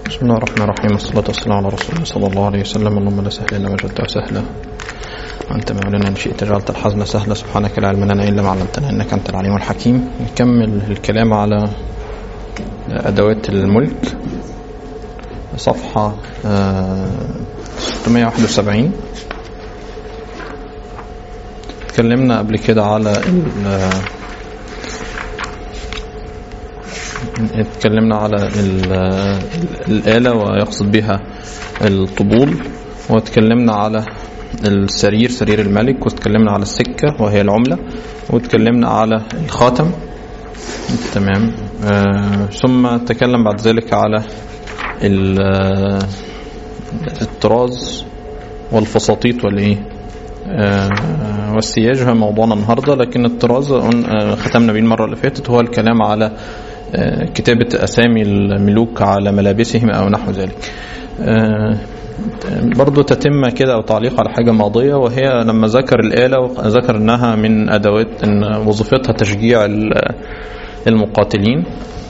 بسم الله الرحمن الرحيم والصلاة والسلام على رسول الله صلى الله عليه وسلم اللهم لا سهل إلا ما جعلته سهلا أنت مولانا إن شئت جعلت الحزن سهلا سبحانك لا علم لنا إلا ما علمتنا إنك أنت العليم الحكيم نكمل الكلام على أدوات الملك صفحة آه، 671 اتكلمنا قبل كده على ال- اتكلمنا على ال- الآلة ويقصد بها الطبول واتكلمنا على السرير سرير الملك واتكلمنا على السكة وهي العملة واتكلمنا على الخاتم تمام آه ثم تكلم بعد ذلك على ال- آه، الطراز والفساطيط والايه آه، والسياج هو موضوعنا النهارده لكن الطراز قلنا- آه، ختمنا بيه المره اللي فاتت هو الكلام على آه، كتابه اسامي الملوك على ملابسهم او نحو ذلك. آه، برضو تتم كده او تعليق على حاجه ماضيه وهي لما ذكر الاله وذكر انها من ادوات ان وظيفتها تشجيع ال- المقاتلين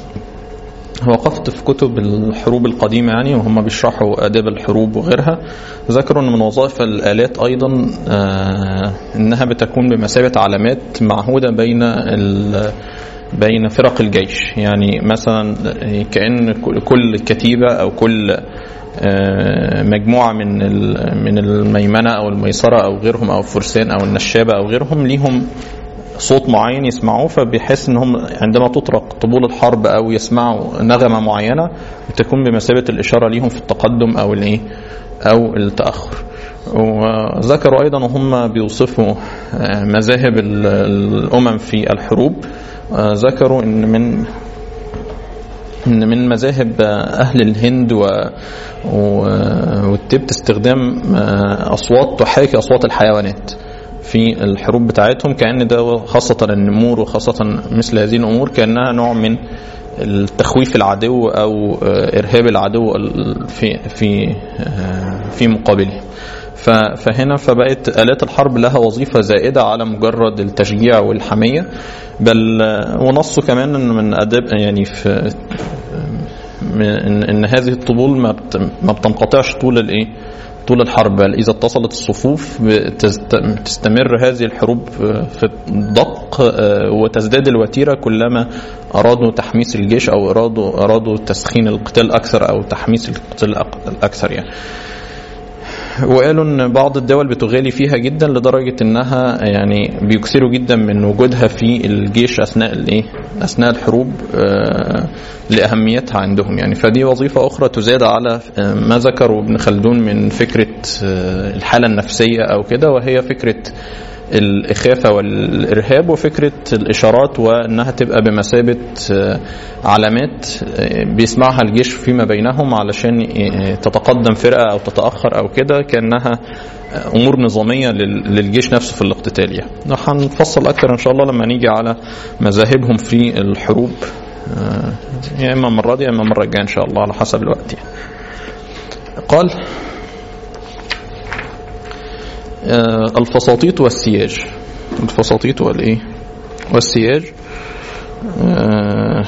وقفت في كتب الحروب القديمة يعني وهم بيشرحوا آداب الحروب وغيرها ذكروا أن من وظائف الآلات أيضا آه، أنها بتكون بمثابة علامات معهودة بين ال- بين فرق الجيش يعني مثلا كأن كل كتيبة أو كل آه، مجموعة من ال- من الميمنة أو الميسرة أو غيرهم أو الفرسان أو النشابة أو غيرهم ليهم صوت معين يسمعوه فبيحس ان هم عندما تطرق طبول الحرب او يسمعوا نغمه معينه بتكون بمثابه الاشاره ليهم في التقدم او الايه او التاخر وذكروا ايضا وهم بيوصفوا آه، مذاهب ال- الامم في الحروب آه، ذكروا ان من ان من مذاهب اهل الهند و... و... والتبت استخدام آه، اصوات تحاكي اصوات الحيوانات في الحروب بتاعتهم كأن ده خاصة النمور وخاصة مثل هذه الأمور كأنها نوع من التخويف العدو أو آه، إرهاب العدو ال- في في آه، في مقابله ف- فهنا فبقت آلات الحرب لها وظيفة زائدة على مجرد التشجيع والحمية بل آه، ونصوا كمان إن من أداب يعني في من- ان ان هذه الطبول ما بت- ما بتنقطعش طول الايه طول الحرب بل اذا اتصلت الصفوف بتست- تستمر هذه الحروب في الدق آه، وتزداد الوتيره كلما ارادوا تحميس الجيش او ارادوا ارادوا تسخين القتال اكثر او تحميس القتال الأك- الاكثر يعني وقالوا ان بعض الدول بتغالي فيها جدا لدرجه انها يعني بيكثروا جدا من وجودها في الجيش اثناء الايه اثناء الحروب آه، لاهميتها عندهم يعني فدي وظيفه اخرى تزاد على آه، ما ذكروا ابن خلدون من فكره آه، الحاله النفسيه او كده وهي فكره الإخافة والإرهاب وفكرة الإشارات وأنها تبقى بمثابة آه، علامات آه، بيسمعها الجيش فيما بينهم علشان آه، تتقدم فرقة أو تتأخر أو كده كأنها آه، أمور نظامية لل- للجيش نفسه في الاقتتال يعني هنفصل أكتر إن شاء الله لما نيجي على مذاهبهم في الحروب آه، يا إما المرة دي يا إما المرة الجاية إن شاء الله على حسب الوقت يعني. قال آه، الفساطيط والسياج الفساطيط والايه والسياج آه،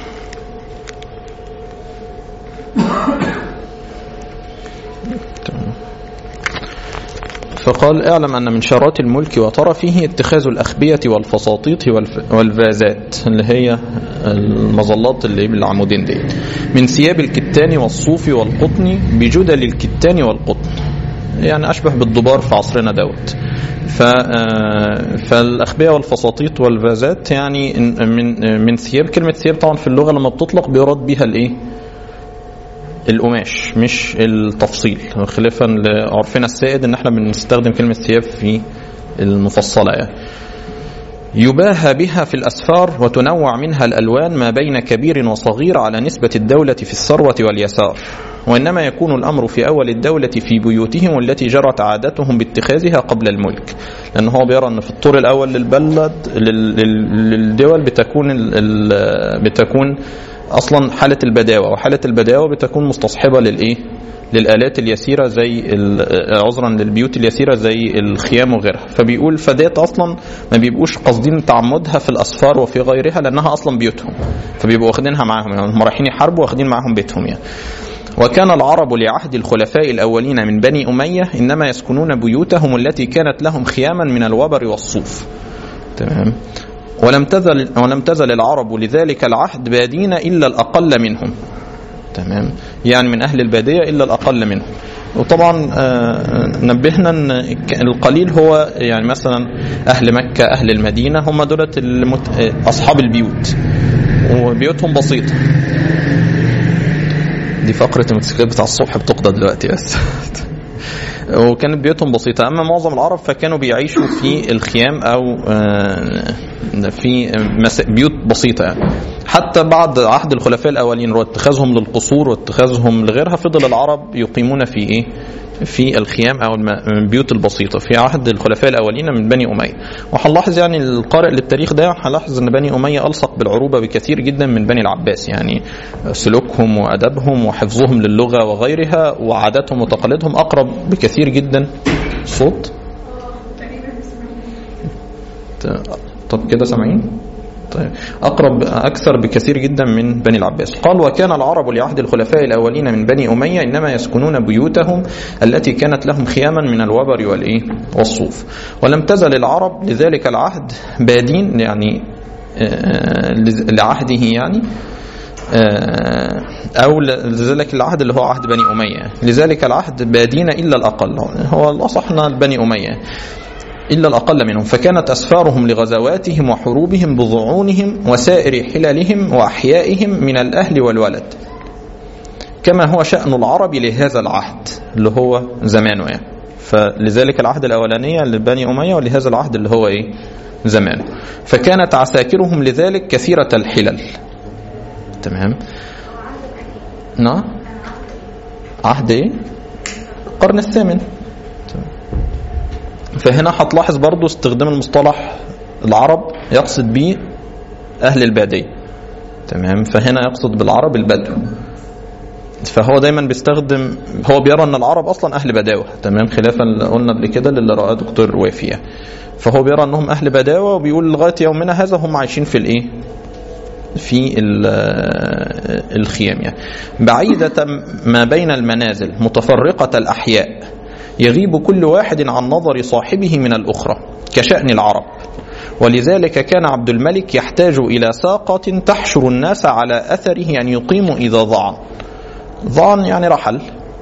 تمام. فقال اعلم أن من شرات الملك وطرفه اتخاذ الأخبية والفساطيط والف- والفازات اللي هي المظلات اللي بالعمودين دي من ثياب الكتان والصوف والقطن بجدل الكتان والقطن يعني أشبه بالضبار في عصرنا دوت ف آه، فالأخبية والفساطيط والفازات يعني إن- من من ثياب كلمة ثياب طبعا في اللغة لما بتطلق بيراد بها الإيه؟ القماش مش التفصيل خلافا لعرفنا السائد ان احنا بنستخدم كلمه ثياب في المفصله يعني يباهى بها في الأسفار وتنوع منها الألوان ما بين كبير وصغير على نسبة الدولة في الثروة واليسار وإنما يكون الأمر في أول الدولة في بيوتهم التي جرت عادتهم باتخاذها قبل الملك لأن هو بيرى أن في الطور الأول للبلد لل- لل- للدول بتكون ال- ال- بتكون أصلا حالة البداوة وحالة البداوة بتكون مستصحبة للإيه للآلات اليسيرة زي ال- عذرا للبيوت اليسيرة زي الخيام وغيرها فبيقول فديت أصلا ما بيبقوش قاصدين تعمدها في الأسفار وفي غيرها لأنها أصلا بيوتهم فبيبقوا واخدينها معاهم يعني هم رايحين يحاربوا واخدين معاهم بيتهم يعني وكان العرب لعهد الخلفاء الأولين من بني أمية إنما يسكنون بيوتهم التي كانت لهم خياما من الوبر والصوف تمام ولم تزل ولم تزل العرب لذلك العهد بادين إلا الأقل منهم تمام يعني من أهل البادية إلا الأقل منهم وطبعا آه، نبهنا ان القليل هو يعني مثلا اهل مكه اهل المدينه هم دولت المت... اصحاب البيوت وبيوتهم بسيطه دي فقره الموتوسيكلات بتاع الصبح بتقضى دلوقتي بس وكانت بيوتهم بسيطة أما معظم العرب فكانوا بيعيشوا في الخيام أو آه، في مس- بيوت بسيطة يعني. حتى بعد عهد الخلفاء الأولين واتخاذهم للقصور واتخاذهم لغيرها فضل العرب يقيمون في إيه؟ في الخيام او الم- البيوت البسيطه في عهد الخلفاء الاولين من بني اميه وهنلاحظ يعني القارئ للتاريخ ده هنلاحظ ان بني اميه الصق بالعروبه بكثير جدا من بني العباس يعني سلوكهم وادبهم وحفظهم للغه وغيرها وعاداتهم وتقاليدهم اقرب بكثير جدا صوت ت- طب كده سامعين طيب أقرب أكثر بكثير جدا من بني العباس قال وكان العرب لعهد الخلفاء الأولين من بني أمية إنما يسكنون بيوتهم التي كانت لهم خياما من الوبر والإيه والصوف ولم تزل العرب لذلك العهد بادين يعني آه، لعهده يعني آه، أو لذلك العهد اللي هو عهد بني أمية لذلك العهد بادين إلا الأقل هو الأصحنا بني أمية إلا الأقل منهم فكانت أسفارهم لغزواتهم وحروبهم بضعونهم وسائر حللهم وأحيائهم من الأهل والولد كما هو شأن العرب لهذا العهد اللي هو زمانه يعني فلذلك العهد الأولانية لبني أمية ولهذا العهد اللي هو إيه زمانه فكانت عساكرهم لذلك كثيرة الحلل تمام نعم عهد ايه القرن الثامن فهنا هتلاحظ برضو استخدام المصطلح العرب يقصد به أهل البادية تمام فهنا يقصد بالعرب البدو فهو دايما بيستخدم هو بيرى ان العرب اصلا اهل بداوه تمام خلافا اللي قلنا قبل كده للي راه دكتور وافيه فهو بيرى انهم اهل بداوه وبيقول لغايه يومنا هذا هم عايشين في الايه في الخيام يعني بعيدة ما بين المنازل متفرقة الأحياء يغيب كل واحد عن نظر صاحبه من الأخرى كشأن العرب ولذلك كان عبد الملك يحتاج إلى ساقة تحشر الناس على أثره أن يقيموا إذا ضعن ضعن يعني رحل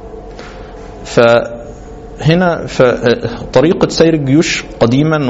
فهنا طريقة سير الجيوش قديما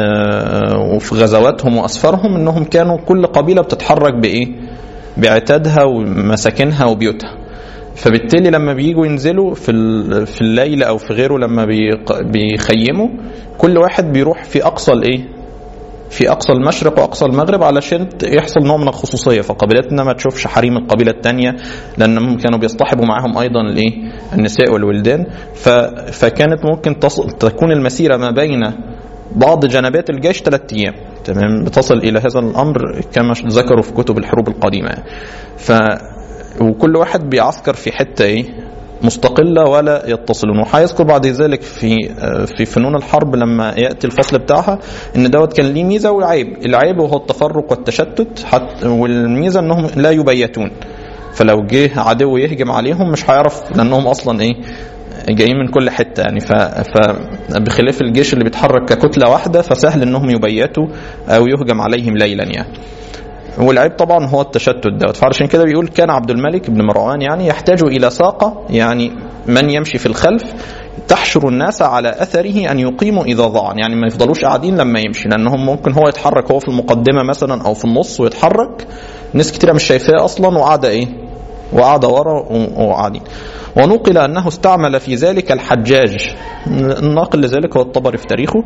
وفي غزواتهم وأسفارهم أنهم كانوا كل قبيلة بتتحرك بإيه بعتادها ومساكنها وبيوتها فبالتالي لما بييجوا ينزلوا في في الليل او في غيره لما بيخيموا كل واحد بيروح في اقصى الايه في اقصى المشرق واقصى المغرب علشان يحصل نوع من الخصوصيه فقبيلتنا ما تشوفش حريم القبيله الثانيه لانهم كانوا بيصطحبوا معاهم ايضا الايه النساء والولدان فكانت ممكن تصل تكون المسيره ما بين بعض جنبات الجيش ثلاث ايام تمام بتصل الى هذا الامر كما ذكروا في كتب الحروب القديمه ف وكل واحد بيعسكر في حته ايه مستقله ولا يتصلون وهيذكر بعد ذلك في في فنون الحرب لما ياتي الفصل بتاعها ان دوت كان ليه ميزه وعيب العيب وهو التفرق والتشتت حتى والميزه انهم لا يبيتون فلو جه عدو يهجم عليهم مش هيعرف لانهم اصلا ايه جايين من كل حته يعني ف... فبخلاف الجيش اللي بيتحرك ككتله واحده فسهل انهم يبيتوا او يهجم عليهم ليلا يعني والعيب طبعا هو التشتت دوت فعشان كده بيقول كان عبد الملك بن مروان يعني يحتاج الى ساقه يعني من يمشي في الخلف تحشر الناس على اثره ان يقيموا اذا ضاعن يعني ما يفضلوش قاعدين لما يمشي لانهم ممكن هو يتحرك هو في المقدمه مثلا او في النص ويتحرك ناس كتيره مش شايفاه اصلا وقاعده ايه وقاعده ورا وقاعدين ونقل انه استعمل في ذلك الحجاج الناقل لذلك هو الطبري في تاريخه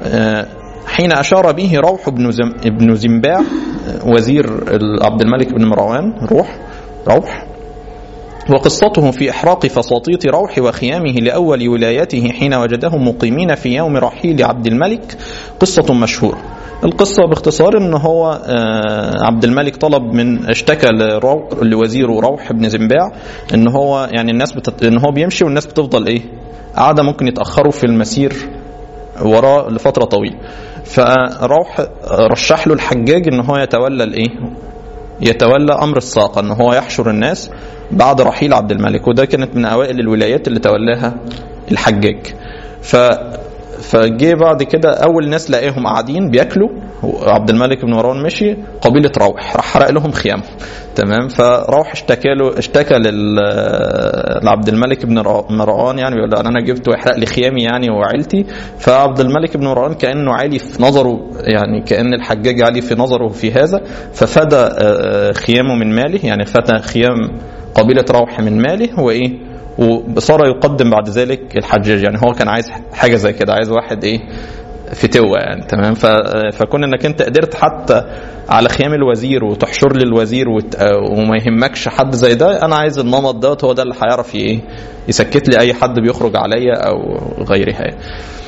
حين أشار به روح بن زم ابن زنباع وزير عبد الملك بن مروان روح روح وقصته في إحراق فساطيط روح وخيامه لأول ولايته حين وجدهم مقيمين في يوم رحيل عبد الملك قصة مشهورة القصة باختصار ان هو عبد الملك طلب من اشتكى لوزيره روح بن زنباع ان هو يعني الناس بتت... ان هو بيمشي والناس بتفضل ايه قاعده ممكن يتاخروا في المسير وراه لفتره طويله فروح رشح له الحجاج ان هو يتولى الايه يتولى امر الساقه ان هو يحشر الناس بعد رحيل عبد الملك وده كانت من اوائل الولايات اللي تولاها الحجاج ف فجه بعد كده اول ناس لقاهم قاعدين بياكلوا عبد الملك بن مروان مشي قبيله روح راح حرق لهم خيامهم تمام فروح اشتكى له اشتكى لل لعبد الملك بن مروان يعني بيقول له انا جبت ويحرق لي خيامي يعني وعيلتي فعبد الملك بن مروان كانه عالي في نظره يعني كان الحجاج عالي في نظره في هذا ففدى خيامه من ماله يعني فدى خيام قبيله روح من ماله وايه وصار يقدم بعد ذلك الحجاج يعني هو كان عايز حاجه زي كده عايز واحد ايه فتوة يعني تمام فكون انك انت قدرت حتى على خيام الوزير وتحشر لي الوزير وت... وما يهمكش حد زي ده انا عايز النمط دوت هو ده اللي هيعرف ايه يسكت لي اي حد بيخرج عليا او غيرها يعني.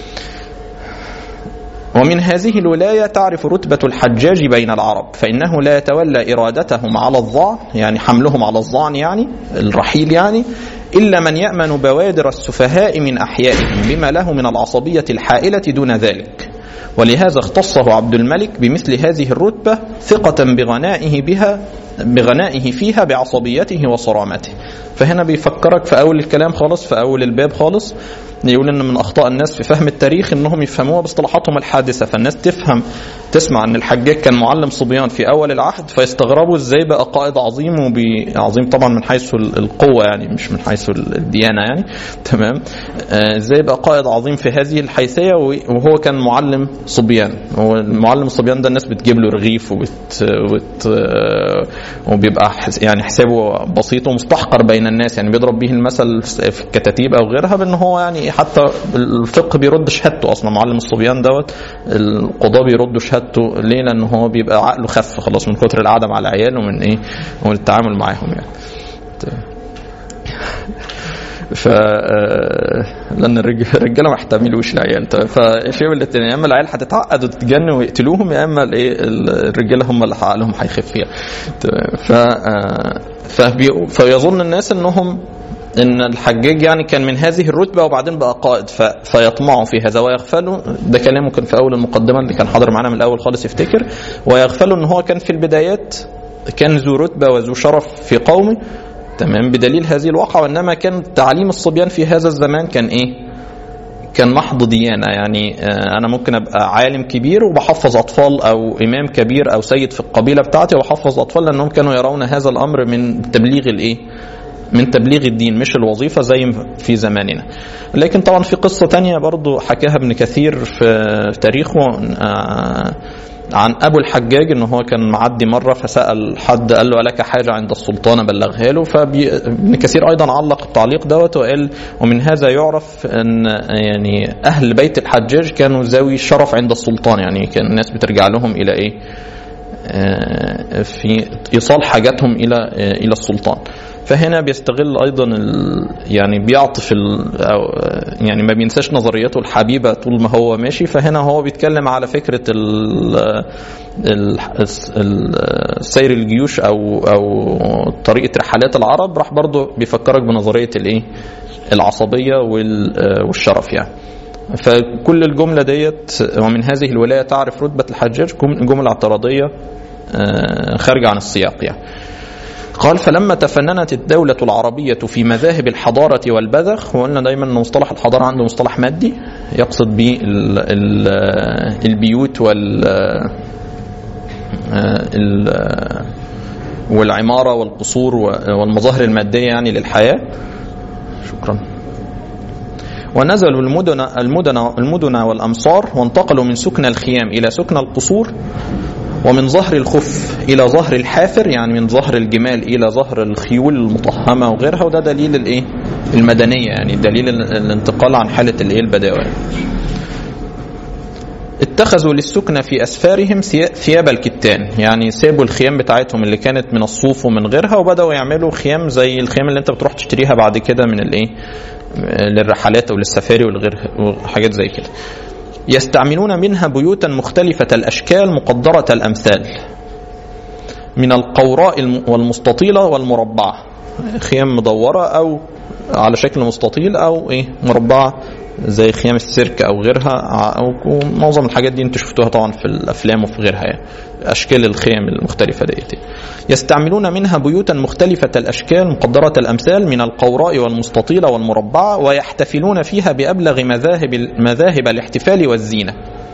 ومن هذه الولاية تعرف رتبة الحجاج بين العرب فإنه لا يتولى إرادتهم على الظعن يعني حملهم على الظعن يعني الرحيل يعني إلا من يأمن بوادر السفهاء من أحيائهم بما له من العصبية الحائلة دون ذلك ولهذا اختصه عبد الملك بمثل هذه الرتبة ثقة بغنائه بها بغنائه فيها بعصبيته وصرامته فهنا بيفكرك في أول الكلام خالص في أول الباب خالص يقول ان من اخطاء الناس في فهم التاريخ انهم يفهموها باصطلاحاتهم الحادثه فالناس تفهم تسمع ان الحجاج كان معلم صبيان في اول العهد فيستغربوا ازاي بقى قائد عظيم وبي عظيم طبعا من حيث القوه يعني مش من حيث الديانه يعني تمام ازاي بقى قائد عظيم في هذه الحيثيه وهو كان معلم صبيان هو المعلم الصبيان ده الناس بتجيب له رغيف وبت وبت وبيبقى يعني حسابه بسيط ومستحقر بين الناس يعني بيضرب به المثل في الكتاتيب او غيرها بان هو يعني حتى الفقه بيرد شهادته اصلا معلم الصبيان دوت القضاء بيردوا شهادته ليه؟ لان هو بيبقى عقله خف خلاص من كتر القعده مع العيال ومن ايه؟ ومن التعامل معاهم يعني. ف لان الرجاله ما يحتملوش العيال فشيء من الاثنين يا اما العيال هتتعقد وتتجن ويقتلوهم يا اما الايه الرجاله هم اللي عقلهم هيخف فيها ف فيظن الناس انهم ان الحجاج يعني كان من هذه الرتبه وبعدين بقى قائد ف... فيطمعوا في هذا ويغفلوا ده كلامه كان في اول المقدمه اللي كان حاضر معانا من الاول خالص يفتكر ويغفلوا ان هو كان في البدايات كان ذو رتبه وذو شرف في قومه تمام بدليل هذه الواقعه وانما كان تعليم الصبيان في هذا الزمان كان ايه؟ كان محض ديانه يعني انا ممكن ابقى عالم كبير وبحفظ اطفال او امام كبير او سيد في القبيله بتاعتي وبحفظ اطفال لانهم كانوا يرون هذا الامر من تبليغ الايه؟ من تبليغ الدين مش الوظيفة زي في زماننا لكن طبعا في قصة تانية برضو حكاها ابن كثير في تاريخه عن ابو الحجاج ان هو كان معدي مره فسال حد قال له لك حاجه عند السلطان بلغها له فابن كثير ايضا علق التعليق دوت وقال ومن هذا يعرف ان يعني اهل بيت الحجاج كانوا ذوي شرف عند السلطان يعني كان الناس بترجع لهم الى ايه في ايصال حاجاتهم الى الى السلطان فهنا بيستغل ايضا يعني بيعطف أو يعني ما بينساش نظرياته الحبيبه طول ما هو ماشي فهنا هو بيتكلم على فكره سير الجيوش او او طريقه رحلات العرب راح برضه بيفكرك بنظريه الايه العصبيه والشرف يعني فكل الجمله ديت ومن هذه الولايه تعرف رتبه الحجاج جمله اعتراضيه خارجه عن السياق يعني قال فلما تفننت الدولة العربية في مذاهب الحضارة والبذخ وقلنا دايما ان مصطلح الحضارة عنده مصطلح مادي يقصد به البيوت وال والعمارة والقصور والمظاهر المادية يعني للحياة شكرا ونزلوا المدن المدن المدن والامصار وانتقلوا من سكن الخيام الى سكن القصور ومن ظهر الخف الى ظهر الحافر يعني من ظهر الجمال الى ظهر الخيول المطهمه وغيرها وده دليل الايه المدنيه يعني دليل الانتقال عن حاله الايه البداوه اتخذوا للسكنة في أسفارهم ثياب الكتان يعني سابوا الخيام بتاعتهم اللي كانت من الصوف ومن غيرها وبدأوا يعملوا خيام زي الخيام اللي انت بتروح تشتريها بعد كده من الايه للرحلات او للسفاري والغير وحاجات زي كده يستعملون منها بيوتا مختلفة الأشكال مقدرة الأمثال من القوراء والمستطيلة والمربعة خيام مدورة أو على شكل مستطيل أو إيه مربعة زي خيام السيرك او غيرها ع- او معظم الحاجات دي انتوا شفتوها طبعا في الافلام وفي غيرها يعني اشكال الخيام المختلفه ديت يستعملون منها بيوتا مختلفه الاشكال مقدره الامثال من القوراء والمستطيله والمربعه ويحتفلون فيها بابلغ مذاهب مذاهب الاحتفال والزينه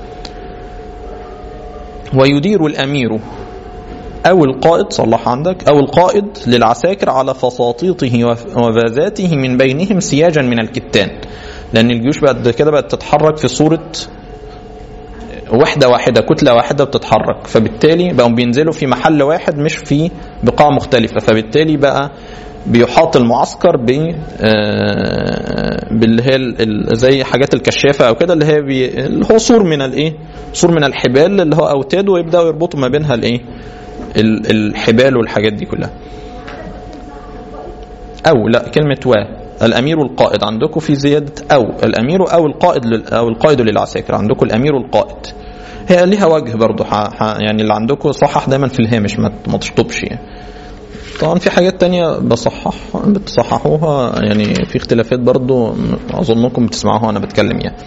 ويدير الامير أو القائد صلح عندك أو القائد للعساكر على فساطيطه وف- وفازاته من بينهم سياجا من الكتان لأن الجيوش بعد كده بقت تتحرك في صورة وحدة واحدة كتلة واحدة بتتحرك فبالتالي بقوا بينزلوا في محل واحد مش في بقاع مختلفة فبالتالي بقى بيحاط المعسكر ب آه، باللي هي ال- ال- زي حاجات الكشافه او كده اللي هي بي اللي هو سور من الايه؟ سور من الحبال اللي هو اوتاد ويبداوا يربطوا ما بينها الايه؟ ال- الحبال والحاجات دي كلها. او لا كلمه و الامير القائد عندكم في زياده او الامير او القائد لل- او القائد للعساكر عندكم الامير القائد هي ليها وجه برضو ح... ح... يعني اللي عندكم صحح دايما في الهامش ما, ما تشطبش يعني طبعا في حاجات تانية بصحح بتصححوها يعني في اختلافات برضو اظنكم بتسمعوها وانا بتكلم يعني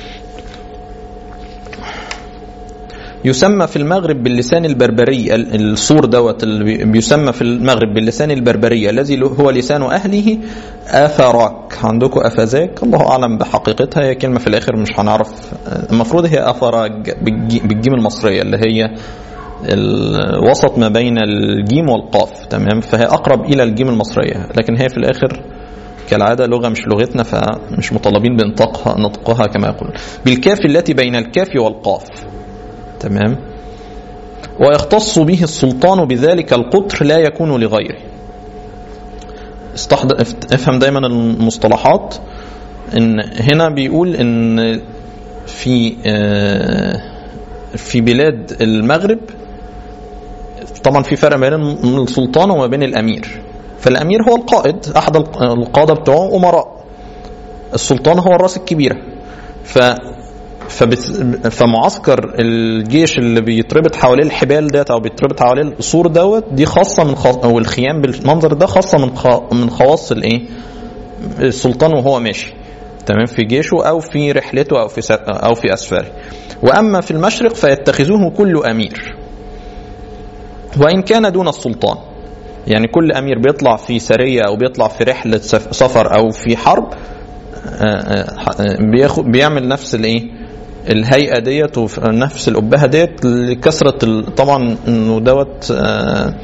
يسمى في المغرب باللسان البربري ال- الصور دوت اللي بي- بيسمى في المغرب باللسان البربري الذي له- هو لسان اهله افراك عندكم افازاك الله اعلم بحقيقتها هي كلمه في الاخر مش هنعرف المفروض هي افراج بالجي- بالجيم المصريه اللي هي الوسط ما بين الجيم والقاف تمام فهي اقرب الى الجيم المصريه لكن هي في الاخر كالعادة لغة مش لغتنا فمش مطالبين بنطقها نطقها كما يقول بالكاف التي بين الكاف والقاف تمام ويختص به السلطان بذلك القطر لا يكون لغيره استحضر افت- افهم دايما المصطلحات ان هنا بيقول ان في آه، في بلاد المغرب طبعا في فرق بين السلطان وما بين الامير فالامير هو القائد احد الق- القاده بتوعه امراء السلطان هو الراس الكبيره ف فبت... فمعسكر الجيش اللي بيتربط حواليه الحبال ديت او بيتربط حواليه السور دوت دي خاصه من خاص... او الخيام بالمنظر ده خاصه من خ... من خواص الايه السلطان وهو ماشي تمام في جيشه او في رحلته او في س... او في اسفاره واما في المشرق فيتخذوه كل امير وان كان دون السلطان يعني كل امير بيطلع في سريه او بيطلع في رحله سف- سفر او في حرب آه، آه، بياخد بيعمل نفس الايه الهيئه ديت ونفس الابهه ديت لكثره ال- طبعا انه دوت آه،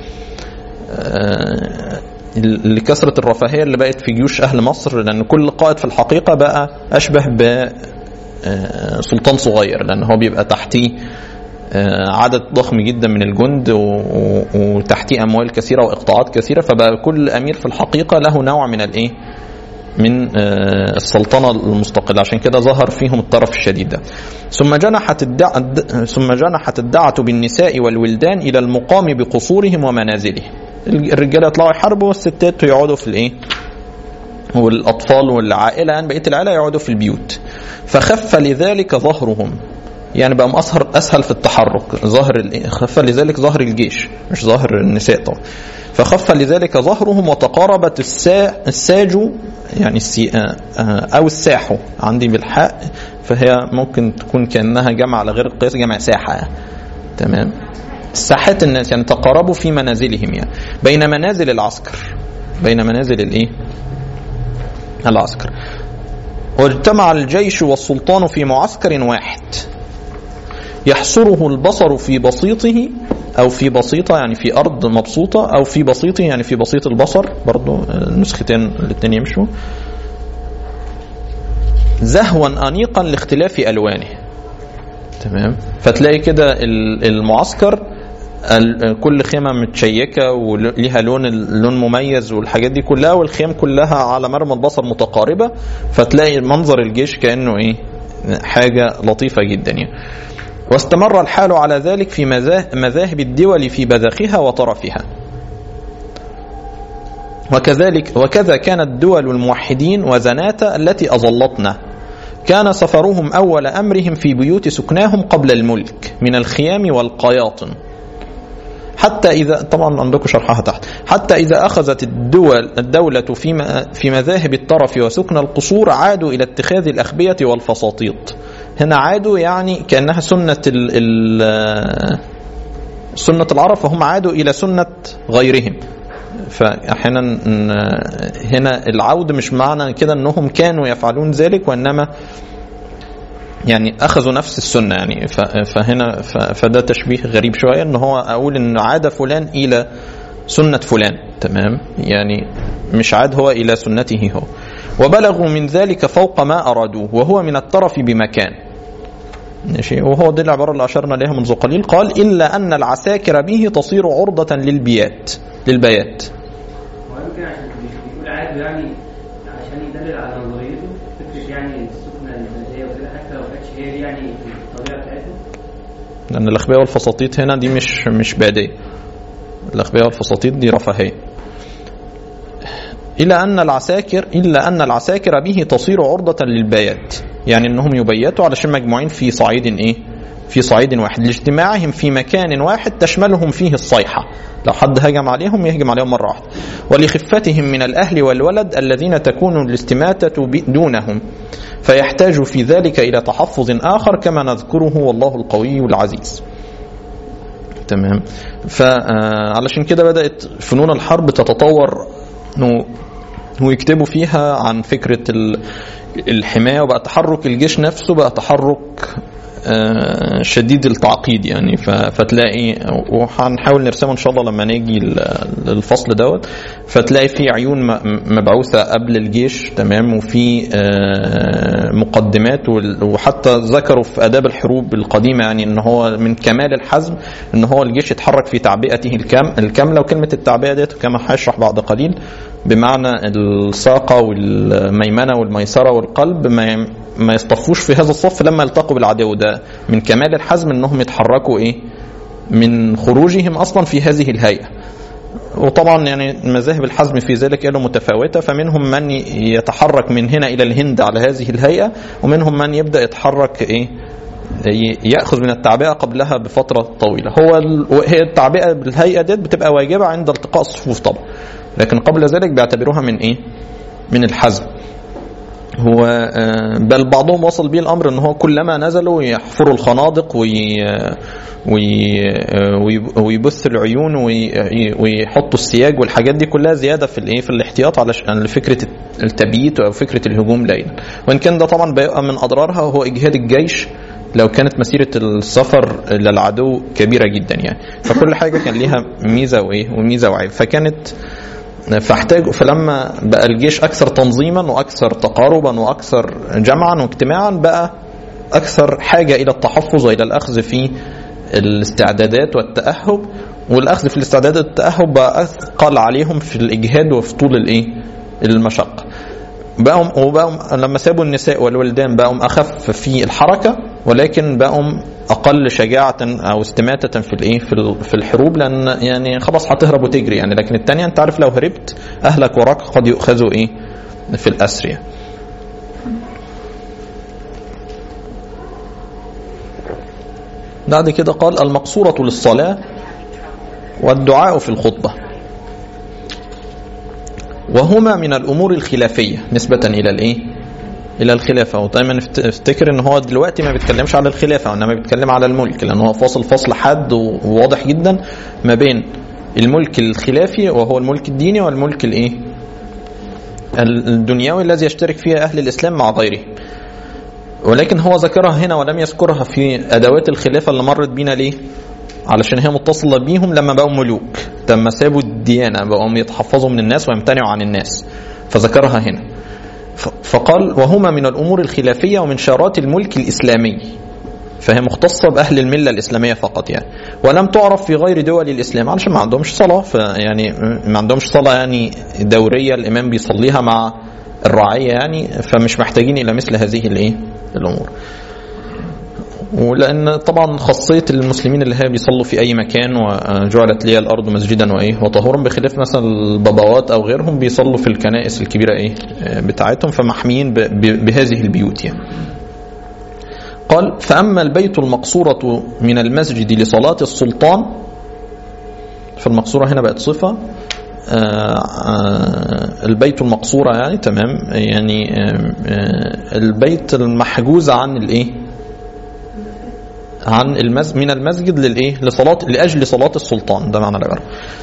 آه، لكثره الرفاهيه اللي بقت في جيوش اهل مصر لان كل قائد في الحقيقه بقى اشبه ب آه، سلطان صغير لان هو بيبقى تحتيه آه، عدد ضخم جدا من الجند و- و- وتحتيه اموال كثيره واقطاعات كثيره فبقى كل امير في الحقيقه له نوع من الايه من آه، السلطنة المستقلة عشان كده ظهر فيهم الطرف الشديد ده ثم جنحت الدع... الد- ثم جنحت الدعة بالنساء والولدان إلى المقام بقصورهم ومنازلهم الرجال يطلعوا يحاربوا والستات يقعدوا في الايه والاطفال والعائله يعني بقيه العائله يقعدوا في البيوت فخف لذلك ظهرهم يعني بقى مأسهر اسهل في التحرك ظهر ال- خف لذلك ظهر الجيش مش ظهر النساء طبعا فخف لذلك ظهرهم وتقاربت السا الساج يعني السي آه، آه، او الساح عندي بالحاء فهي ممكن تكون كانها جمع على غير القياس جمع ساحه يعني. تمام ساحات الناس يعني تقاربوا في منازلهم يعني بين منازل العسكر بين منازل الايه العسكر واجتمع الجيش والسلطان في معسكر واحد يحصره البصر في بسيطه او في بسيطه يعني في ارض مبسوطه او في بسيطه يعني في بسيط البصر برضو النسختين الاثنين يمشوا زهوا انيقا لاختلاف الوانه تمام فتلاقي كده ال- المعسكر ال- كل خيمه متشيكه وليها لون لون مميز والحاجات دي كلها والخيام كلها على مرمى البصر متقاربه فتلاقي منظر الجيش كانه ايه حاجه لطيفه جدا يعني واستمر الحال على ذلك في مذاه- مذاهب الدول في بذخها وطرفها وكذلك وكذا كانت دول الموحدين وزناتة التي أظلتنا كان سفرهم أول أمرهم في بيوت سكناهم قبل الملك من الخيام والقياطن حتى إذا طبعا عندكم شرحها تحت حتى إذا أخذت الدول الدولة في م- في مذاهب الطرف وسكن القصور عادوا إلى اتخاذ الأخبية والفساطيط هنا عادوا يعني كأنها سنة ال ال سنة العرب فهم عادوا إلى سنة غيرهم فأحيانا ن- هنا العود مش معنى كده أنهم كانوا يفعلون ذلك وإنما يعني اخذوا نفس السنه يعني ف- فهنا ف- فده تشبيه غريب شويه ان هو اقول ان عاد فلان الى سنه فلان تمام يعني مش عاد هو الى سنته هو وبلغوا من ذلك فوق ما ارادوه وهو من الطرف بمكان ماشي وهو دي العباره اللي اشرنا اليها منذ قليل قال الا ان العساكر به تصير عرضه للبيات للبيات ويمكن عشان يقول عادي يعني عشان يدلل على نظريته فكره يعني السكنه البلديه وكده حتى لو كانتش هي دي يعني الطبيعه بتاعتهم لان الاخبيه والفساطيط هنا دي مش مش باديه الاخبيه والفساطيط دي رفاهيه إلى أن العساكر إلا أن العساكر به تصير عرضة للبيات يعني أنهم يبيتوا علشان مجموعين في صعيد إيه في صعيد واحد لاجتماعهم في مكان واحد تشملهم فيه الصيحة لو حد هجم عليهم يهجم عليهم مرة واحدة ولخفتهم من الأهل والولد الذين تكون الاستماتة ب- دونهم فيحتاج في ذلك إلى تحفظ آخر كما نذكره والله القوي العزيز تمام فعلشان كده بدأت فنون الحرب تتطور انه ويكتبوا فيها عن فكرة ال- الحماية وبقى تحرك الجيش نفسه بقى تحرك آه، شديد التعقيد يعني ف- فتلاقي وهنحاول نرسمه ان شاء الله لما نيجي ال- الفصل دوت فتلاقي في عيون م- مبعوثه قبل الجيش تمام وفي آه، مقدمات وال- وحتى ذكروا في اداب الحروب القديمه يعني ان هو من كمال الحزم ان هو الجيش يتحرك في تعبئته الكام الكامله وكلمه التعبئه ديت كما هشرح بعد قليل بمعنى الساقه والميمنه والميسره والقلب ما ما يصطفوش في هذا الصف لما يلتقوا بالعدو ده من كمال الحزم انهم يتحركوا ايه من خروجهم اصلا في هذه الهيئه وطبعا يعني مذاهب الحزم في ذلك له متفاوتة فمنهم من يتحرك من هنا إلى الهند على هذه الهيئة ومنهم من يبدأ يتحرك إيه ي- ياخذ من التعبئه قبلها بفتره طويله هو ال- هي التعبئه بالهيئه ديت بتبقى واجبه عند التقاء الصفوف طبعا لكن قبل ذلك بيعتبروها من ايه من الحزم هو آه، بل بعضهم وصل به الامر ان هو كلما نزلوا يحفروا الخنادق وي وي وي- ويبث العيون وي- ويحطوا السياج والحاجات دي كلها زياده في الايه في الاحتياط علشان لفكره التبييت او فكره الهجوم ليلا وان كان ده طبعا بيبقى من اضرارها هو اجهاد الجيش لو كانت مسيره السفر للعدو كبيره جدا يعني فكل حاجه كان ليها ميزه وايه وميزه وعيب فكانت فاحتاجوا فلما بقى الجيش اكثر تنظيما واكثر تقاربا واكثر جمعا واجتماعا بقى اكثر حاجه الى التحفظ والى الاخذ في الاستعدادات والتاهب والاخذ في الاستعدادات والتاهب بقى اثقل عليهم في الاجهاد وفي طول الايه المشقه بقوا وبقوا لما سابوا النساء والولدان بقوا اخف في الحركه ولكن بقوا اقل شجاعه او استماته في الايه في ال- في الحروب لان يعني خلاص هتهرب وتجري يعني لكن الثانيه انت عارف لو هربت اهلك وراك قد يؤخذوا ايه في الاسر يعني. بعد كده قال المقصورة للصلاة والدعاء في الخطبة وهما من الامور الخلافيه نسبه الى الايه؟ الى الخلافه ودايما افت- افتكر ان هو دلوقتي ما بيتكلمش على الخلافه وانما بيتكلم على الملك لان هو فاصل فصل حاد وواضح جدا ما بين الملك الخلافي وهو الملك الديني والملك الايه؟ ال- الدنيوي الذي يشترك فيه اهل الاسلام مع غيره. ولكن هو ذكرها هنا ولم يذكرها في ادوات الخلافه اللي مرت بينا ليه؟ علشان هي متصلة بيهم لما بقوا ملوك لما سابوا الديانة بقوا يتحفظوا من الناس ويمتنعوا عن الناس فذكرها هنا ف- فقال وهما من الأمور الخلافية ومن شارات الملك الإسلامي فهي مختصة بأهل الملة الإسلامية فقط يعني ولم تعرف في غير دول الإسلام علشان ما عندهمش صلاة يعني ما عندهمش صلاة يعني دورية الإمام بيصليها مع الرعية يعني فمش محتاجين إلى مثل هذه الإيه الأمور ولان طبعا خاصيه المسلمين اللي هي بيصلوا في اي مكان وجعلت لي الارض مسجدا وايه وطهورا بخلاف مثلا البابوات او غيرهم بيصلوا في الكنائس الكبيره ايه بتاعتهم فمحميين ب- ب- بهذه البيوت يعني. قال فاما البيت المقصوره من المسجد لصلاه السلطان فالمقصوره هنا بقت صفه آه، آه، البيت المقصورة يعني تمام يعني آه، آه، البيت المحجوز عن الايه عن المز من المسجد للايه لصلاة لاجل صلاة السلطان ده معنى العبارة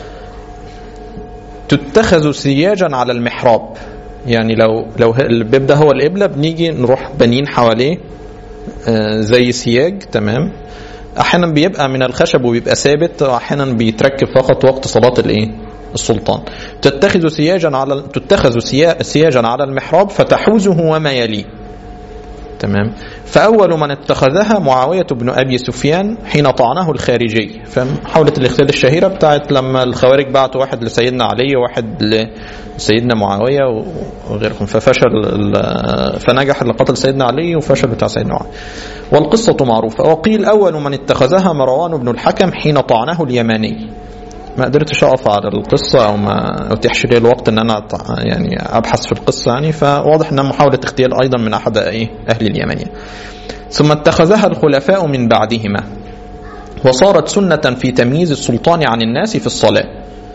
تتخذ سياجا على المحراب يعني لو لو ه- الباب ده هو القبلة بنيجي نروح بنين حواليه آه، زي سياج تمام احيانا بيبقى من الخشب وبيبقى ثابت واحيانا بيتركب فقط وقت صلاة الايه السلطان تتخذ سياجا على تتخذ سيا- سياجا على المحراب فتحوزه وما يليه تمام فأول من اتخذها معاوية بن أبي سفيان حين طعنه الخارجي فمحاولة الاغتيال الشهيرة بتاعت لما الخوارج بعتوا واحد لسيدنا علي وواحد لسيدنا معاوية وغيرهم ففشل ال- فنجح اللي قتل سيدنا علي وفشل بتاع سيدنا معاوية والقصة معروفة وقيل أول من اتخذها مروان بن الحكم حين طعنه اليماني ما قدرتش اقف على القصه او ما اتيحش لي الوقت ان انا أط- يعني ابحث في القصه يعني فواضح انها محاوله اغتيال ايضا من احد ايه اهل اليمن يعني. ثم اتخذها الخلفاء من بعدهما وصارت سنه في تمييز السلطان عن الناس في الصلاه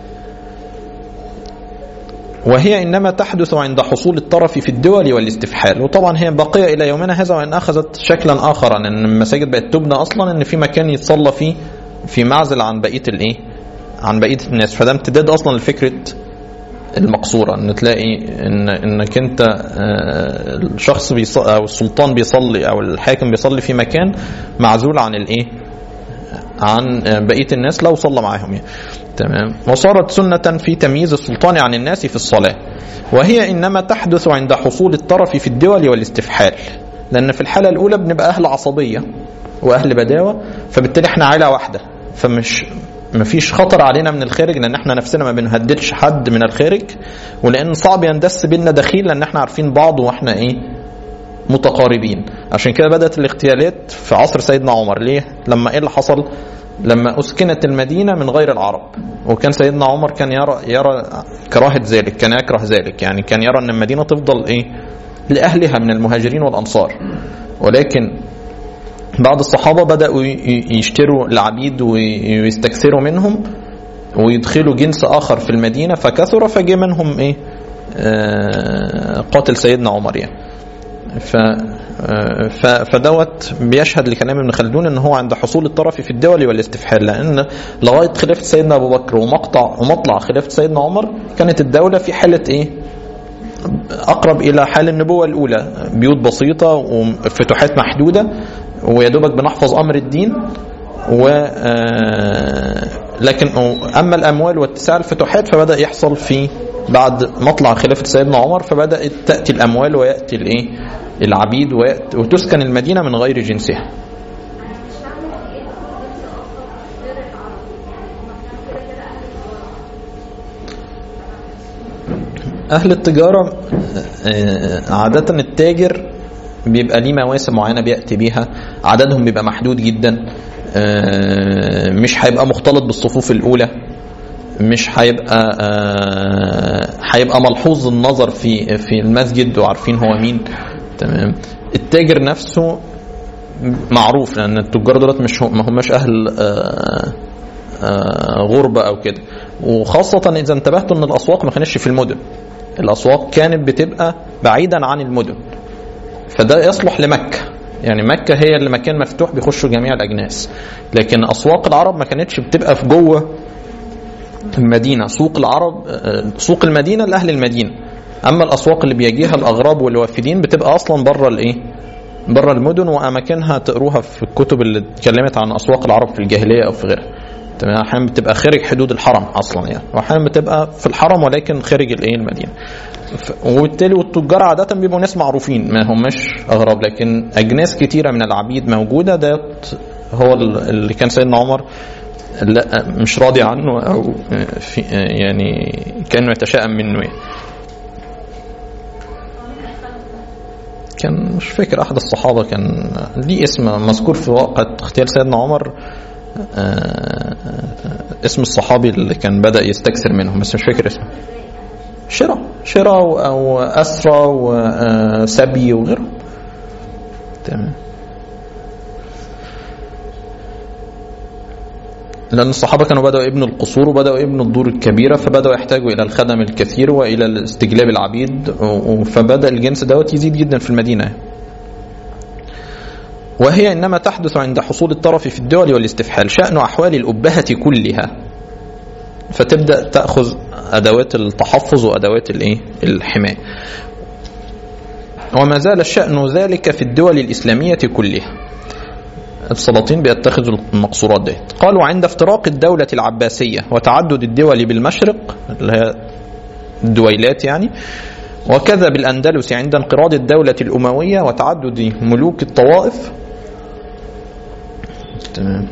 وهي انما تحدث عند حصول الطرف في الدول والاستفحال وطبعا هي باقيه الى يومنا هذا وان اخذت شكلا اخر ان المساجد بقت تبنى اصلا ان في مكان يتصلى فيه في معزل عن بقيه الايه عن بقيه الناس فده امتداد اصلا لفكره المقصوره ان تلاقي ان انك انت آه، الشخص بيصلي او السلطان بيصلي او الحاكم بيصلي في مكان معزول عن الايه عن آه، بقيه الناس لو صلى معاهم يعني. تمام وصارت سنه في تمييز السلطان عن الناس في الصلاه وهي انما تحدث عند حصول الطرف في الدول والاستفحال لان في الحاله الاولى بنبقى اهل عصبيه واهل بداوه فبالتالي احنا عائله واحده فمش مفيش خطر علينا من الخارج لان احنا نفسنا ما بنهددش حد من الخارج ولان صعب يندس بينا دخيل لان احنا عارفين بعض واحنا ايه متقاربين عشان كده بدات الاغتيالات في عصر سيدنا عمر ليه لما ايه اللي حصل لما اسكنت المدينه من غير العرب وكان سيدنا عمر كان يرى يرى كراهه ذلك كان يكره ذلك يعني كان يرى ان المدينه تفضل ايه لاهلها من المهاجرين والانصار ولكن بعض الصحابة بدأوا ي- ي- يشتروا العبيد وي- ويستكثروا منهم ويدخلوا جنس آخر في المدينة فكثر فجاء منهم إيه آه، قاتل سيدنا عمر يعني ف آه، ف- فدوت بيشهد لكلام ابن خلدون ان هو عند حصول الطرف في الدول والاستفحال لان لغايه خلافه سيدنا ابو بكر ومقطع ومطلع خلافه سيدنا عمر كانت الدوله في حاله ايه؟ اقرب الى حال النبوه الاولى بيوت بسيطه وفتوحات محدوده ويا دوبك بنحفظ امر الدين و آه، لكن اما الاموال واتساع الفتوحات فبدا يحصل في بعد مطلع خلافه سيدنا عمر فبدات تاتي الاموال وياتي الايه العبيد ويأتي وتسكن المدينه من غير جنسها أهل التجارة آه، عادة التاجر بيبقى ليه مواسم معينة بيأتي بيها عددهم بيبقى محدود جدا آه، مش هيبقى مختلط بالصفوف الأولى مش هيبقى آه، هيبقى ملحوظ النظر في في المسجد وعارفين هو مين تمام التاجر نفسه معروف لأن التجار دولت مش هم- ما هماش أهل آه، آه، غربة أو كده وخاصة إذا انتبهتوا إن الأسواق ما كانتش في المدن الأسواق كانت بتبقى بعيدا عن المدن فده يصلح لمكة يعني مكة هي اللي مكان مفتوح بيخشوا جميع الأجناس لكن أسواق العرب ما كانتش بتبقى في جوه المدينة سوق العرب آه، سوق المدينة لأهل المدينة أما الأسواق اللي بيجيها الأغراب والوافدين بتبقى أصلا بره الإيه بره المدن وأماكنها تقروها في الكتب اللي اتكلمت عن أسواق العرب في الجاهلية أو في غيرها تمام احيانا بتبقى خارج حدود الحرم اصلا يعني واحيانا بتبقى في الحرم ولكن خارج الايه المدينه ف- وبالتالي والتجار عاده بيبقوا ناس معروفين ما هماش اغراب لكن اجناس كتيره من العبيد موجوده ده هو ال- اللي كان سيدنا عمر لا مش راضي عنه او في يعني كانه يتشائم منه يعني. كان مش فاكر احد الصحابه كان ليه اسم مذكور في وقت اغتيال سيدنا عمر آه، اسم الصحابي اللي كان بدا يستكثر منهم بس مش فاكر اسمه شراء شراء او اسرى وسبي وغيره تمام لأن الصحابة كانوا بدأوا يبنوا القصور وبدأوا يبنوا الدور الكبيرة فبدأوا يحتاجوا إلى الخدم الكثير وإلى استجلاب العبيد و- فبدأ الجنس دوت يزيد جدا في المدينة وهي إنما تحدث عند حصول الطرف في الدول والاستفحال شأن أحوال الأبهة كلها فتبدأ تأخذ أدوات التحفظ وأدوات الإيه؟ الحماية وما زال الشأن ذلك في الدول الإسلامية كلها السلاطين بيتخذوا المقصورات دي قالوا عند افتراق الدولة العباسية وتعدد الدول بالمشرق اللي هي الدويلات يعني وكذا بالأندلس عند انقراض الدولة الأموية وتعدد ملوك الطوائف تمام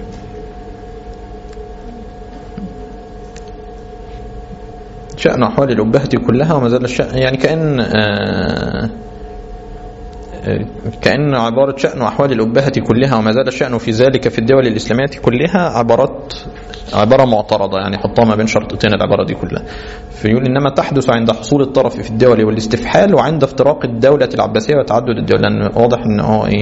شأن أحوال الأبهة كلها وما زال الشأن يعني كأن آه كأن عبارة شأن أحوال الأبهة كلها وما زال الشأن في ذلك في الدول الإسلامية كلها عبارات عبارة معترضة يعني حطها ما بين شرطتين العبارة دي كلها فيقول إنما تحدث عند حصول الطرف في الدول والاستفحال وعند افتراق الدولة العباسية وتعدد الدول لأن واضح إن هو إيه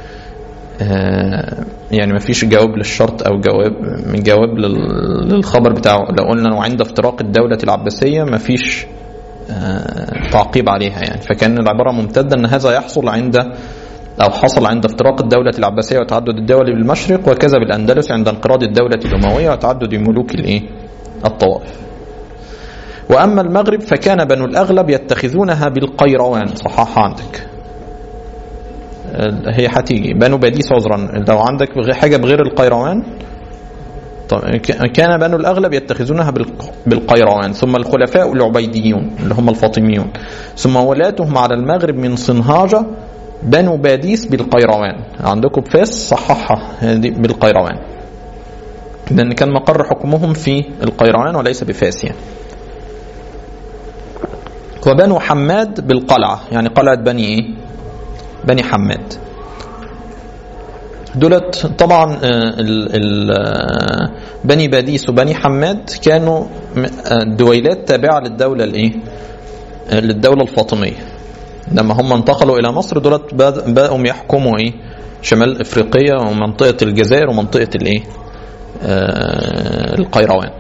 آه يعني ما فيش جواب للشرط او جواب جواب لل- للخبر بتاعه لو قلنا وعند افتراق الدولة العباسية ما فيش آه، تعقيب عليها يعني فكان العبارة ممتدة أن هذا يحصل عند أو حصل عند افتراق الدولة العباسية وتعدد الدول بالمشرق وكذا بالأندلس عند انقراض الدولة الأموية وتعدد ملوك الإيه؟ الطوائف وأما المغرب فكان بنو الأغلب يتخذونها بالقيروان صححها عندك آه، هي هتيجي بنو باديس عذرا لو عندك بغ- حاجة بغير القيروان طب ك- كان بنو الأغلب يتخذونها بالق- بالقيروان ثم الخلفاء العبيديون اللي هم الفاطميون ثم ولاتهم على المغرب من صنهاجة بنو باديس بالقيروان عندكم بفاس صححها هذه بالقيروان لأن كان مقر حكمهم في القيروان وليس بفاس يعني وبنو حماد بالقلعة يعني قلعة بني إيه؟ بني حماد دولت طبعا آه، ال ال آه، بني باديس وبني حماد كانوا م- آه، دويلات تابعة للدولة الايه؟ آه، للدولة الفاطمية لما هم انتقلوا إلى مصر دولت بد- بقوا يحكموا ايه؟ شمال افريقيا ومنطقة الجزائر ومنطقة الايه؟ آه، القيروان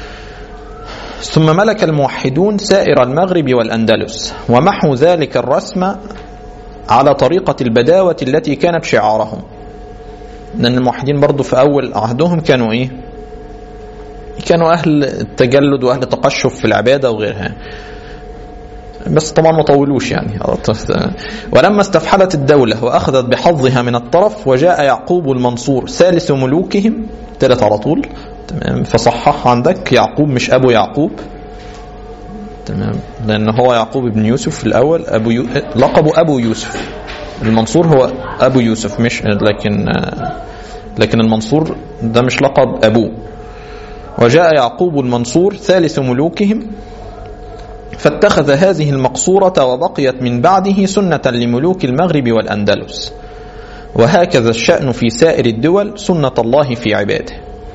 ثم ملك الموحدون سائر المغرب والأندلس ومحوا ذلك الرسم على طريقة البداوة التي كانت شعارهم لأن الموحدين برضو في أول عهدهم كانوا إيه كانوا أهل التجلد وأهل التقشف في العبادة وغيرها بس طبعا ما طولوش يعني ولما استفحلت الدولة وأخذت بحظها من الطرف وجاء يعقوب المنصور ثالث ملوكهم ثالث على طول تمام فصحح عندك يعقوب مش أبو يعقوب تمام لأن هو يعقوب بن يوسف في الأول أبو يو... لقبه أبو يوسف المنصور هو أبو يوسف مش لكن لكن المنصور ده مش لقب أبوه وجاء يعقوب المنصور ثالث ملوكهم فاتخذ هذه المقصورة وبقيت من بعده سنة لملوك المغرب والأندلس وهكذا الشأن في سائر الدول سنة الله في عباده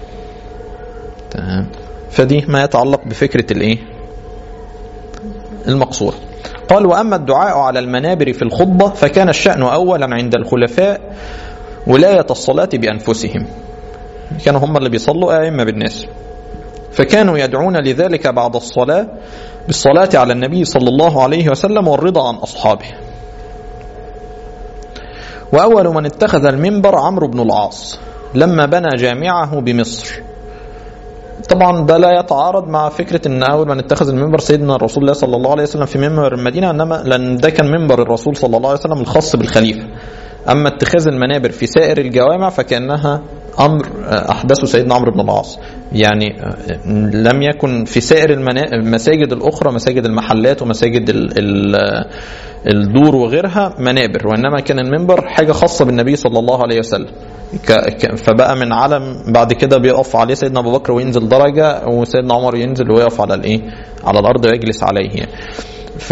تمام فدي ما يتعلق بفكرة الايه المقصورة قال وأما الدعاء على المنابر في الخطبة فكان الشأن أولا عند الخلفاء ولاية الصلاة بأنفسهم كانوا هم اللي بيصلوا أئمة بالناس فكانوا يدعون لذلك بعد الصلاة بالصلاة على النبي صلى الله عليه وسلم والرضا عن أصحابه وأول من اتخذ المنبر عمرو بن العاص لما بنى جامعه بمصر طبعا ده لا يتعارض مع فكرة ان اول من اتخذ المنبر سيدنا رسول الله صلى الله عليه وسلم في منبر المدينة انما لان ده كان منبر الرسول صلى الله عليه وسلم الخاص بالخليفة اما اتخاذ المنابر في سائر الجوامع فكانها امر احدثه سيدنا عمرو بن العاص يعني لم يكن في سائر المساجد الاخرى مساجد المحلات ومساجد ال ال الدور وغيرها منابر وانما كان المنبر حاجه خاصه بالنبي صلى الله عليه وسلم فبقى من علم بعد كده بيقف عليه سيدنا ابو بكر وينزل درجه وسيدنا عمر ينزل ويقف على الايه على الارض ويجلس عليه يعني ف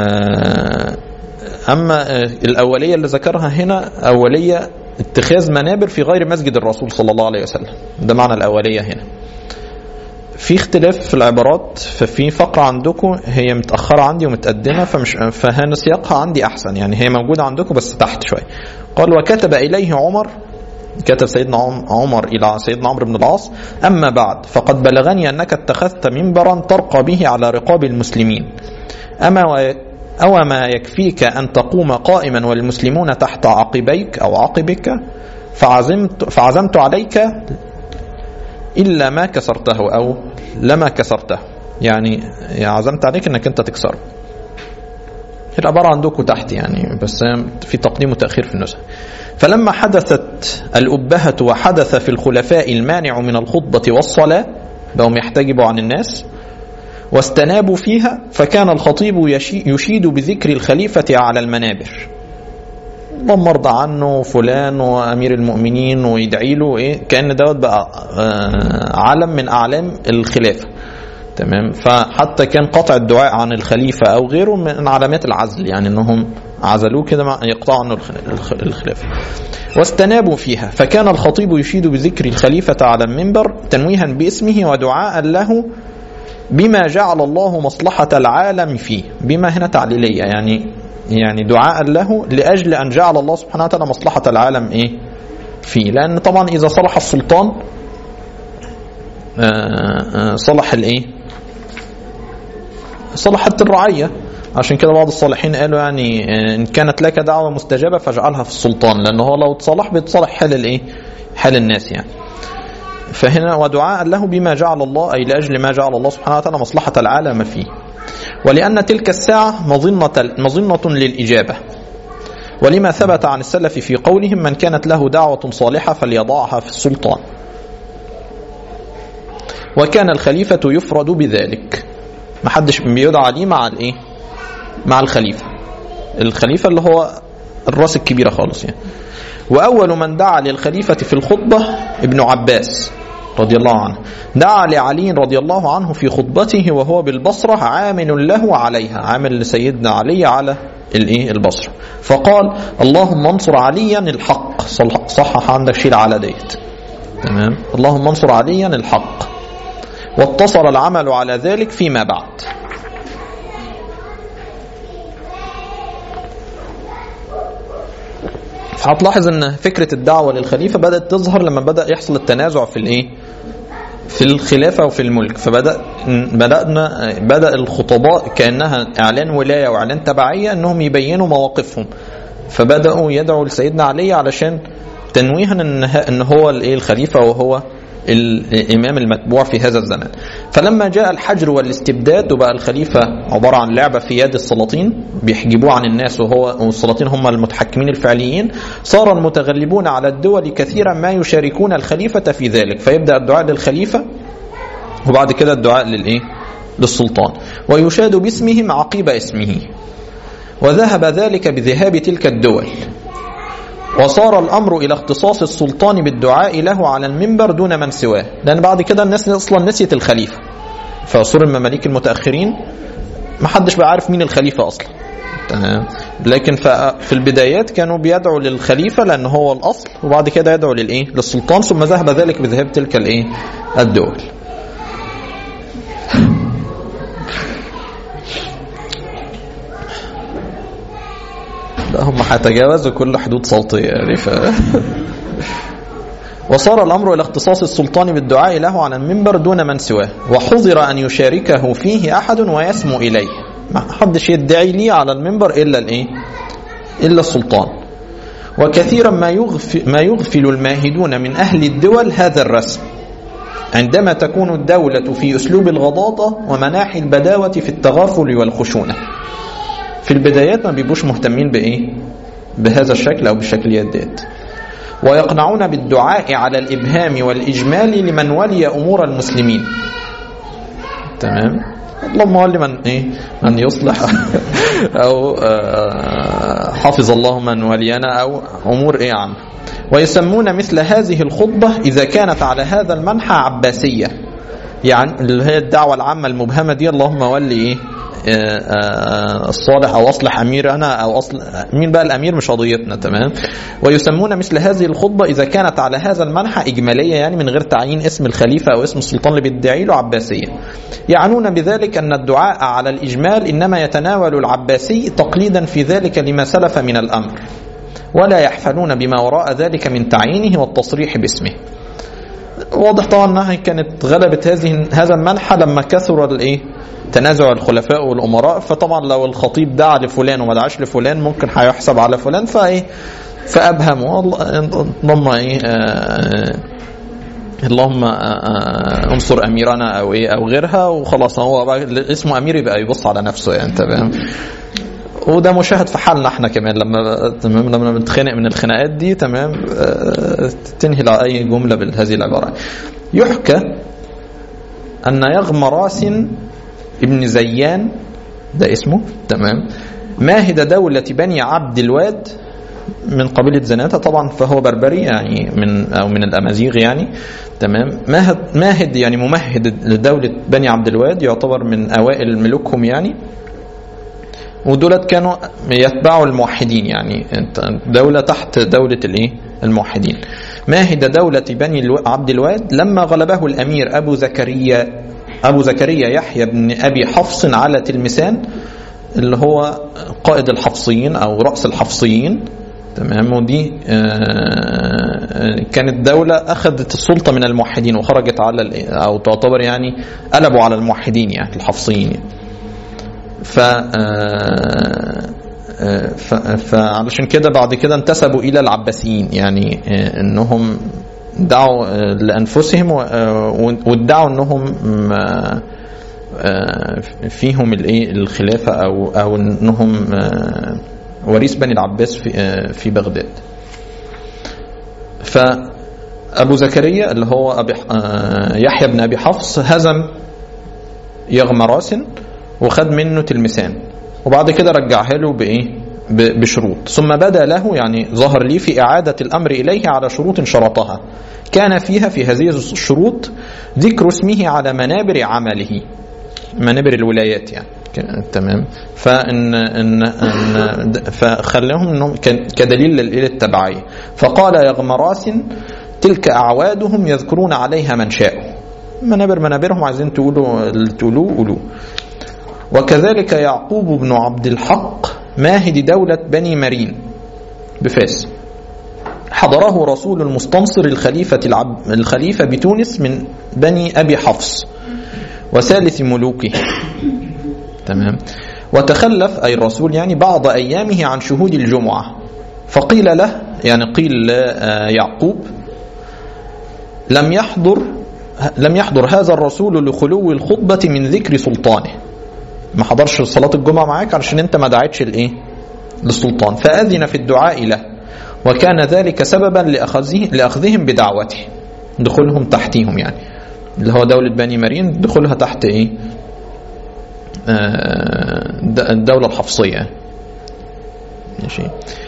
اما الاوليه اللي ذكرها هنا اوليه اتخاذ منابر في غير مسجد الرسول صلى الله عليه وسلم ده معنى الاوليه هنا في اختلاف في العبارات ففي فقرة عندكم هي متأخرة عندي ومتقدمة فمش فهنا سياقها عندي أحسن يعني هي موجودة عندكم بس تحت شوية قال وكتب إليه عمر كتب سيدنا عم- عمر إلى سيدنا عمرو بن العاص أما بعد فقد بلغني أنك اتخذت منبرا ترقى به على رقاب المسلمين أما و... أو ما يكفيك أن تقوم قائما والمسلمون تحت عقبيك أو عقبك فعزمت, فعزمت عليك إلا ما كسرته أو لما كسرته يعني عزمت عليك أنك أنت تكسره العبارة عندكم تحت يعني بس في تقديم وتأخير في النسخ فلما حدثت الأبهة وحدث في الخلفاء المانع من الخطبة والصلاة بقوا يحتجبوا عن الناس واستنابوا فيها فكان الخطيب يشي- يشيد بذكر الخليفة على المنابر اللهم ارضى عنه فلان وامير المؤمنين ويدعي له ايه كان دوت بقى آه، علم من اعلام الخلافه تمام فحتى كان قطع الدعاء عن الخليفه او غيره من علامات العزل يعني انهم عزلوه كده مع- يقطعوا عنه الخ- الخ- الخلافه واستنابوا فيها فكان الخطيب يشيد بذكر الخليفه على المنبر تنويها باسمه ودعاء له بما جعل الله مصلحة العالم فيه بما هنا تعليلية يعني يعني دعاء له لأجل أن جعل الله سبحانه وتعالى مصلحة العالم إيه فيه لأن طبعا إذا صلح السلطان آه، آه، صلح الإيه صلحت الرعية عشان كده بعض الصالحين قالوا يعني آه، إن كانت لك دعوة مستجابة فاجعلها في السلطان لأنه هو لو اتصلح بيتصلح حال الإيه حال الناس يعني فهنا ودعاء له بما جعل الله أي لأجل ما جعل الله سبحانه وتعالى مصلحة العالم فيه ولأن تلك الساعة مظنة, مظنة للإجابة ولما ثبت عن السلف في قولهم من كانت له دعوة صالحة فليضعها في السلطان وكان الخليفة يفرد بذلك ما حدش بيدعى عليه مع الايه مع الخليفة الخليفة اللي هو الراس الكبيرة خالص يعني وأول من دعا للخليفة في الخطبة ابن عباس رضي الله عنه دعا لعلي رضي الله عنه في خطبته وهو بالبصرة عامل له عليها عامل لسيدنا علي على الايه البصرة فقال اللهم انصر عليا الحق صلح- صحح عندك شيل على ديت تمام اللهم انصر عليا الحق واتصل العمل على ذلك فيما بعد فهتلاحظ ان فكره الدعوه للخليفه بدات تظهر لما بدا يحصل التنازع في الايه في الخلافه وفي الملك فبدا بدانا بدا الخطباء كانها اعلان ولايه واعلان تبعيه انهم يبينوا مواقفهم فبداوا يدعوا لسيدنا علي علشان تنويها ان ان هو الايه الخليفه وهو الامام المتبوع في هذا الزمان فلما جاء الحجر والاستبداد وبقى الخليفه عباره عن لعبه في يد السلاطين بيحجبوه عن الناس وهو والسلاطين هم المتحكمين الفعليين صار المتغلبون على الدول كثيرا ما يشاركون الخليفه في ذلك فيبدا الدعاء للخليفه وبعد كده الدعاء للايه للسلطان ويشاد باسمهم عقيب اسمه وذهب ذلك بذهاب تلك الدول وصار الامر الى اختصاص السلطان بالدعاء له على المنبر دون من سواه لان بعد كده الناس اصلا نسيت الخليفه في عصور المماليك المتاخرين ما حدش بقى عارف مين الخليفه اصلا تمام لكن في البدايات كانوا بيدعوا للخليفه لان هو الاصل وبعد كده يدعوا للايه للسلطان ثم ذهب ذلك بذهاب تلك الايه الدول لا هم هيتجاوزوا كل حدود صوتية يعني ف... وصار الأمر إلى اختصاص السلطان بالدعاء له على المنبر دون من سواه وحظر أن يشاركه فيه أحد ويسمو إليه ما حدش يدعي لي على المنبر إلا الإيه إلا السلطان وكثيرا ما يغفل, ما يغفل الماهدون من أهل الدول هذا الرسم عندما تكون الدولة في أسلوب الغضاضة ومناحي البداوة في التغافل والخشونة في البدايات ما بيبقوش مهتمين بايه بهذا الشكل او بالشكليات ديت ويقنعون بالدعاء على الابهام والاجمال لمن ولي امور المسلمين تمام اللهم ولي من ايه من يصلح او حفظ الله من ولينا او امور ايه عامه ويسمون مثل هذه الخطبه اذا كانت على هذا المنحى عباسيه يعني اللي هي الدعوه العامه المبهمه دي اللهم ولي ايه الصالح او اصلح اميرنا او اصل مين بقى الامير مش قضيتنا تمام ويسمون مثل هذه الخطبه اذا كانت على هذا المنحى اجماليه يعني من غير تعيين اسم الخليفه او اسم السلطان اللي بيدعي له عباسيه يعنون بذلك ان الدعاء على الاجمال انما يتناول العباسي تقليدا في ذلك لما سلف من الامر ولا يحفلون بما وراء ذلك من تعيينه والتصريح باسمه واضح طبعا انها كانت غلبت هذه هذا المنحى لما كثر الايه تنازع الخلفاء والامراء فطبعا لو الخطيب دعا لفلان وما دعاش لفلان ممكن هيحسب على فلان فايه فابهموا اللهم ايه آه اللهم انصر اميرنا او ايه او غيرها وخلاص هو بقى اسمه امير يبقى يبص على نفسه يعني انت فاهم وده مشاهد في حالنا احنا كمان لما تمام لما بنتخانق من الخناقات دي تمام تنهي اي جمله بهذه العباره يحكى ان يغمراس ابن زيان ده اسمه تمام ماهد دولة بني عبد الواد من قبيلة زناتة طبعا فهو بربري يعني من أو من الأمازيغ يعني تمام ماهد, ماهد يعني ممهد لدولة بني عبد الواد يعتبر من أوائل ملوكهم يعني ودولت كانوا يتبعوا الموحدين يعني دولة تحت دولة الايه الموحدين ماهد دولة بني عبد الواد لما غلبه الأمير أبو زكريا أبو زكريا يحيى بن أبي حفص على تلمسان اللي هو قائد الحفصيين أو رأس الحفصيين تمام ودي كانت دولة أخذت السلطة من الموحدين وخرجت على أو تعتبر يعني قلبوا على الموحدين يعني الحفصيين يعني. ف فعلشان كده بعد كده انتسبوا الى العباسيين يعني انهم دعوا لانفسهم وادعوا انهم فيهم الايه الخلافه او او انهم وريث بني العباس في في بغداد فابو زكريا اللي هو أبي يحيى بن ابي حفص هزم يغمراس وخد منه تلمسان وبعد كده رجعها له بايه بشروط ثم بدا له يعني ظهر لي في اعاده الامر اليه على شروط شرطها كان فيها في هذه الشروط ذكر اسمه على منابر عمله منابر الولايات يعني تمام فان ان, إن فخلاهم انهم كدليل للتبعيه فقال يغمراس تلك اعوادهم يذكرون عليها من شاءوا منابر منابرهم عايزين تقولوا تقولوه قولوه وكذلك يعقوب بن عبد الحق ماهد دولة بني مرين بفاس حضره رسول المستنصر الخليفة العب الخليفة بتونس من بني أبي حفص وثالث ملوكه تمام وتخلف أي الرسول يعني بعض أيامه عن شهود الجمعة فقيل له يعني قيل ليعقوب لم يحضر لم يحضر هذا الرسول لخلو الخطبة من ذكر سلطانه ما حضرش صلاة الجمعة معاك علشان انت ما دعيتش الايه للسلطان فأذن في الدعاء له وكان ذلك سببا لأخذه لأخذهم بدعوته دخولهم تحتيهم يعني اللي هو دولة بني مرين دخولها تحت ايه الدولة الحفصية ماشي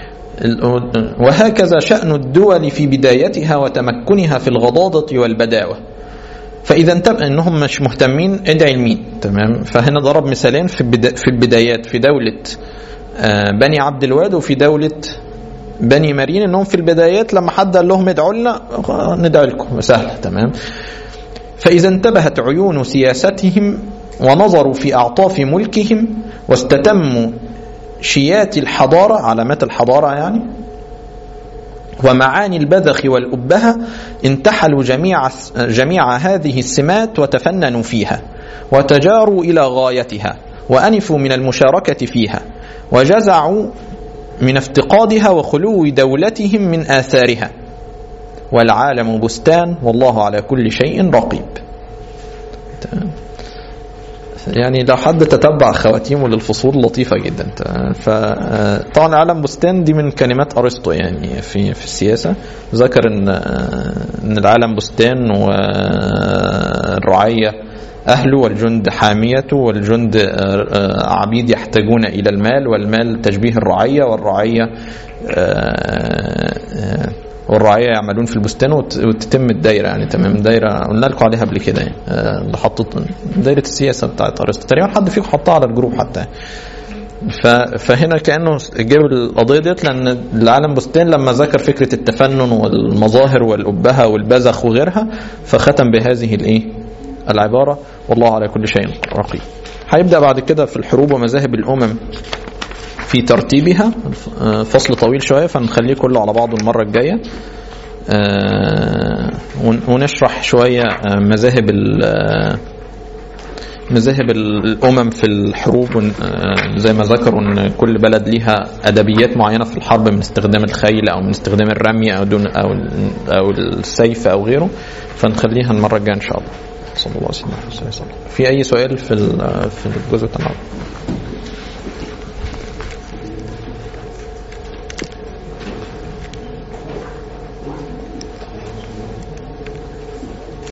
وهكذا شأن الدول في بدايتها وتمكنها في الغضاضة والبداوة فاذا انتبه انهم مش مهتمين ادعي لمين تمام فهنا ضرب مثالين في البدا في البدايات في دوله بني عبد الواد وفي دوله بني مرين انهم في البدايات لما حد قال لهم ادعوا لنا ندعي لكم سهله تمام فاذا انتبهت عيون سياستهم ونظروا في اعطاف ملكهم واستتموا شيات الحضاره علامات الحضاره يعني ومعاني البذخ والأبهة انتحلوا جميع جميع هذه السمات وتفننوا فيها وتجاروا إلى غايتها وأنفوا من المشاركة فيها وجزعوا من افتقادها وخلو دولتهم من آثارها والعالم بستان والله على كل شيء رقيب يعني لو حد تتبع خواتيمه للفصول لطيفه جدا فطبعا العالم بستان دي من كلمات ارسطو يعني في في السياسه ذكر ان ان العالم بستان والرعيه اهله والجند حاميته والجند عبيد يحتاجون الى المال والمال تشبيه الرعيه والرعيه والرعاية يعملون في البستان وتتم الدايرة يعني تمام دايرة قلنا لكم عليها قبل كده يعني اللي حطت دايرة السياسة بتاعت أرسطو تقريبا حد فيكم حطها على الجروب حتى فهنا كانه جاب القضيه ديت لان العالم بستان لما ذكر فكره التفنن والمظاهر والابهه والبذخ وغيرها فختم بهذه الايه العباره والله على كل شيء رقيب هيبدا بعد كده في الحروب ومذاهب الامم في ترتيبها آه، فصل طويل شويه فنخليه كله على بعضه المره الجايه آه، ون- ونشرح شويه آه، مذاهب ال- آه، مذاهب الامم في الحروب ون- آه، زي ما ذكروا ان كل بلد ليها ادبيات معينه في الحرب من استخدام الخيل او من استخدام الرمي او دون او ال- او السيف او غيره فنخليها المره الجايه ان شاء الله صلى الله عليه وسلم في اي سؤال في ال- في الجزء بتاع النهارده